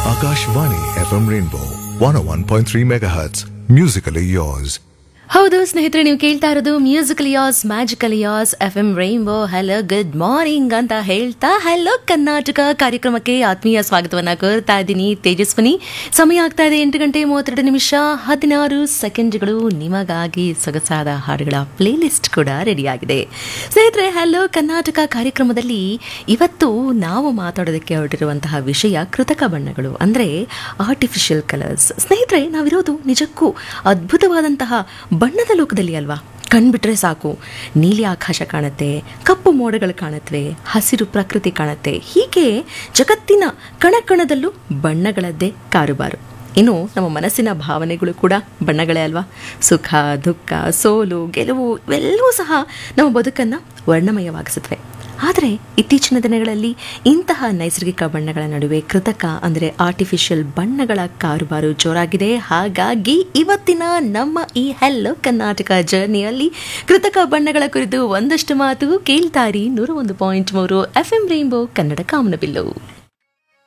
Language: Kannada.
Akashvani FM Rainbow 101.3 MHz. Musically yours. ಹೌದು ಸ್ನೇಹಿತರೆ ನೀವು ಕೇಳ್ತಾ ಇರೋದು musical as magical as F M rainbow hello good morning ಅಂತ ಹೇಳ್ತಾ ಹಲೋ ಕರ್ನಾಟಕ ಕಾರ್ಯಕ್ರಮಕ್ಕೆ ಆತ್ಮೀಯ ಸ್ವಾಗತವನ್ನ ಕೋರ್ತಾ ಇದ್ದೀನಿ ತೇಜಸ್ವಿನಿ ಸಮಯ ಆಗ್ತಾ ಇದೆ ಎಂಟು ಗಂಟೆ ಮೂವತ್ತೆರಡು ನಿಮಿಷ ಹದಿನಾರು ಸೆಕೆಂಡ್ಗಳು ನಿಮಗಾಗಿ ಸೊಗಸಾದ ಹಾಡುಗಳ ಪ್ಲೇ ಲಿಸ್ಟ್ ಕೂಡ ರೆಡಿಯಾಗಿದೆ ಸ್ನೇಹಿತರೆ ಹಲೋ ಕರ್ನಾಟಕ ಕಾರ್ಯಕ್ರಮದಲ್ಲಿ ಇವತ್ತು ನಾವು ಮಾತಾಡೋದಕ್ಕೆ ಹೊರಟಿರುವಂತಹ ವಿಷಯ ಕೃತಕ ಬಣ್ಣಗಳು ಅಂದರೆ ಆರ್ಟಿಫಿಷಿಯಲ್ ಕಲರ್ಸ್ ಸ್ನೇಹಿತರೆ ನಾವಿರೋದು ನಿಜಕ್ಕೂ ಅದ್ಭುತವಾದಂತಹ ಬಣ್ಣದ ಲೋಕದಲ್ಲಿ ಅಲ್ವಾ ಕಣ್ಬಿಟ್ರೆ ಸಾಕು ನೀಲಿ ಆಕಾಶ ಕಾಣುತ್ತೆ ಕಪ್ಪು ಮೋಡಗಳು ಕಾಣುತ್ತವೆ ಹಸಿರು ಪ್ರಕೃತಿ ಕಾಣುತ್ತೆ ಹೀಗೆ ಜಗತ್ತಿನ ಕಣಕಣದಲ್ಲೂ ಬಣ್ಣಗಳದ್ದೇ ಕಾರುಬಾರು ಇನ್ನು ನಮ್ಮ ಮನಸ್ಸಿನ ಭಾವನೆಗಳು ಕೂಡ ಬಣ್ಣಗಳೇ ಅಲ್ವಾ ಸುಖ ದುಃಖ ಸೋಲು ಗೆಲುವು ಇವೆಲ್ಲವೂ ಸಹ ನಮ್ಮ ಬದುಕನ್ನು ವರ್ಣಮಯವಾಗಿಸುತ್ತವೆ ಆದರೆ ಇತ್ತೀಚಿನ ದಿನಗಳಲ್ಲಿ ಇಂತಹ ನೈಸರ್ಗಿಕ ಬಣ್ಣಗಳ ನಡುವೆ ಕೃತಕ ಅಂದರೆ ಆರ್ಟಿಫಿಷಿಯಲ್ ಬಣ್ಣಗಳ ಕಾರುಬಾರು ಜೋರಾಗಿದೆ ಹಾಗಾಗಿ ಇವತ್ತಿನ ನಮ್ಮ ಈ ಹೆಲ್ಲೋ ಕರ್ನಾಟಕ ಜರ್ನಿಯಲ್ಲಿ ಕೃತಕ ಬಣ್ಣಗಳ ಕುರಿತು ಒಂದಷ್ಟು ಮಾತು ಕೇಳ್ತಾರಿ ನೂರ ಒಂದು ಪಾಯಿಂಟ್ ಮೂರು ಎಫ್ ಎಂ ರೈನ್ಬೋ ಕನ್ನಡ ಕಾಮನಬಿಲ್ಲು